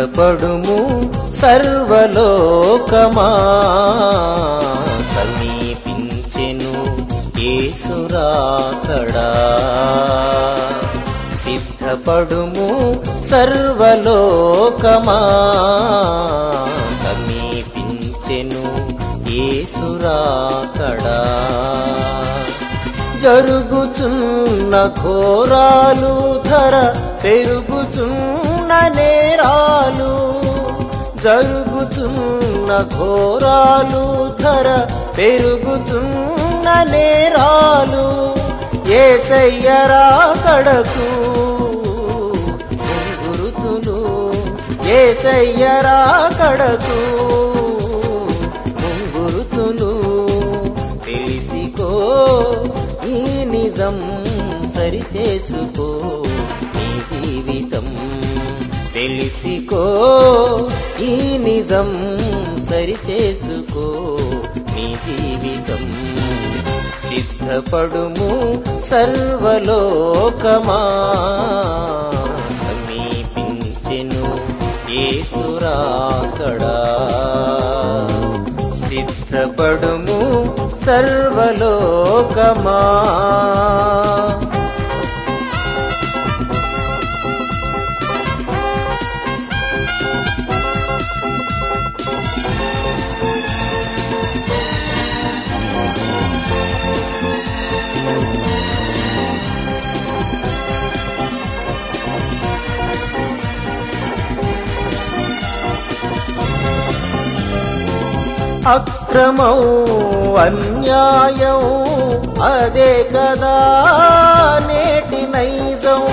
సిద్ధపడుము సర్వలోకమా సమీపించెను ఏసురాకడా సిద్ధపడుము సర్వలోకమా సమీపించెను ఏసురాకడా జరుగుచున్న ఘోరాలు ధర పెరుగుచున్న నేరాలు జరుగుచున్న ఘోరాలు ధర పెరుగుచున్న నేరాలు ఏసయ్యరా కడకు గురుతులు ఏసయ్యరా కడకు గురుతులు తెలిసికో ఈ నిజం సరిచేసుకో నీ జీవితం తెలిసికో ఈ నిజం సరిచేసుకో నీ జీవితం సిద్ధపడుము సర్వలోకమా సమీపించెను ఏసురాకడా సిద్ధపడుము సర్వలోకమా అక్రమం అన్యాయం అదే కదా నేటి నైజం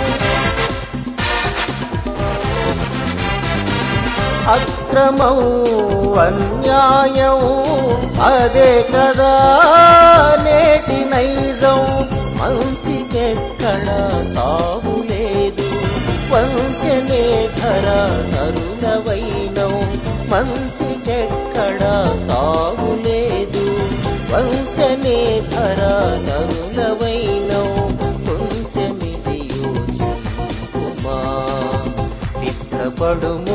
అక్రమం అన్యాయం అదే కదా నేటి నైజం మంచికెక్కడ తావులేదు వంచనే ధర నరులవైనం మంచికెక్కడ తావులేదు వంచనే ధర నరులవైనం కొంచెమిది యోచింపుమా సిద్ధపడుము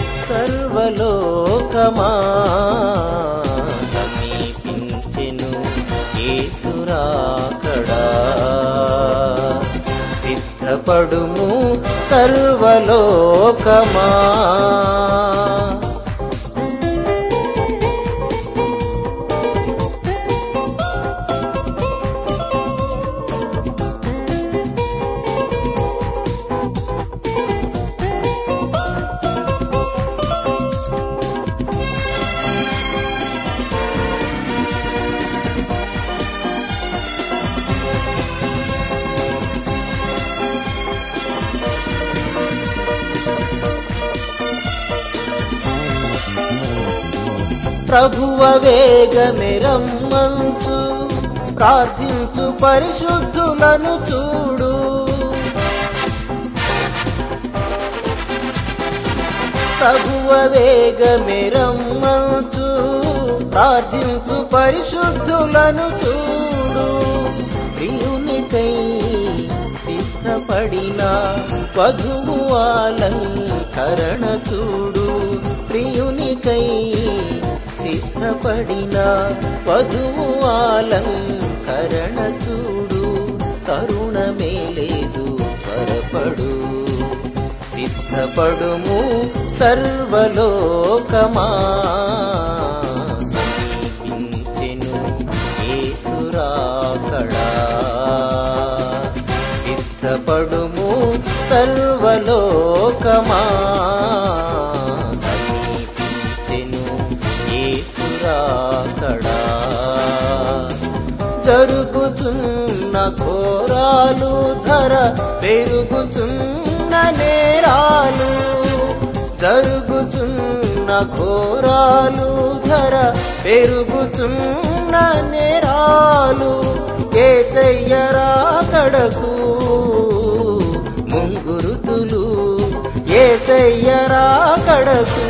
సర్వలోకమా సమీపించెను ఏసురాకడా సిద్ధపడుము సర్వలోకమా ప్రభువ వేగమెరమ్మంచు ప్రార్థించు పరిశుద్ధులను చూడు ప్రభువ వేగమెరమ్మంచు ప్రార్థించు పరిశుద్ధులను చూడు ప్రియునికై సిద్ధపడిన వధువు అలంకరణ చూడు ప్రియునికై సిద్ధపడిన వధువు అలంకరణ చూడు తరుణమే లేదు త్వరపడు సిద్ధపడుము సర్వలోకమా సమీపించెను ఏసురాకడా సిద్ధపడుము సర్వలోకమా సమీపించెను ఏసురాకడా జరుగుతున్న ఘోరాలు ధర పెరుగుతున్న నేరాలు జరుగుతున్న ఘోరాలు ధర పెరుగుతున్న నేరాలు ఏసయ్యరా కడకు ముంగురుతులు ఏసయ్యరా కడకు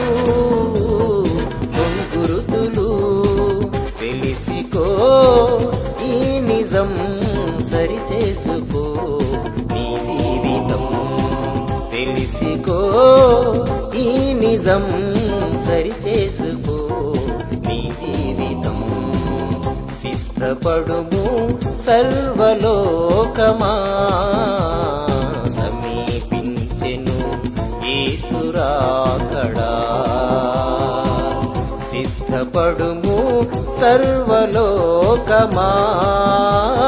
ముంగురుతులు తెలిసికో ఈ నిజం సరిచేసుకో నీ జీవితం తెలిసికో ఈ నిజం నిజం సరిచేసుకో నీ జీవితం సిద్ధపడుము సర్వలోకమా సమీపించెను ఈసురాకడా సిద్ధపడుము సర్వలోకమా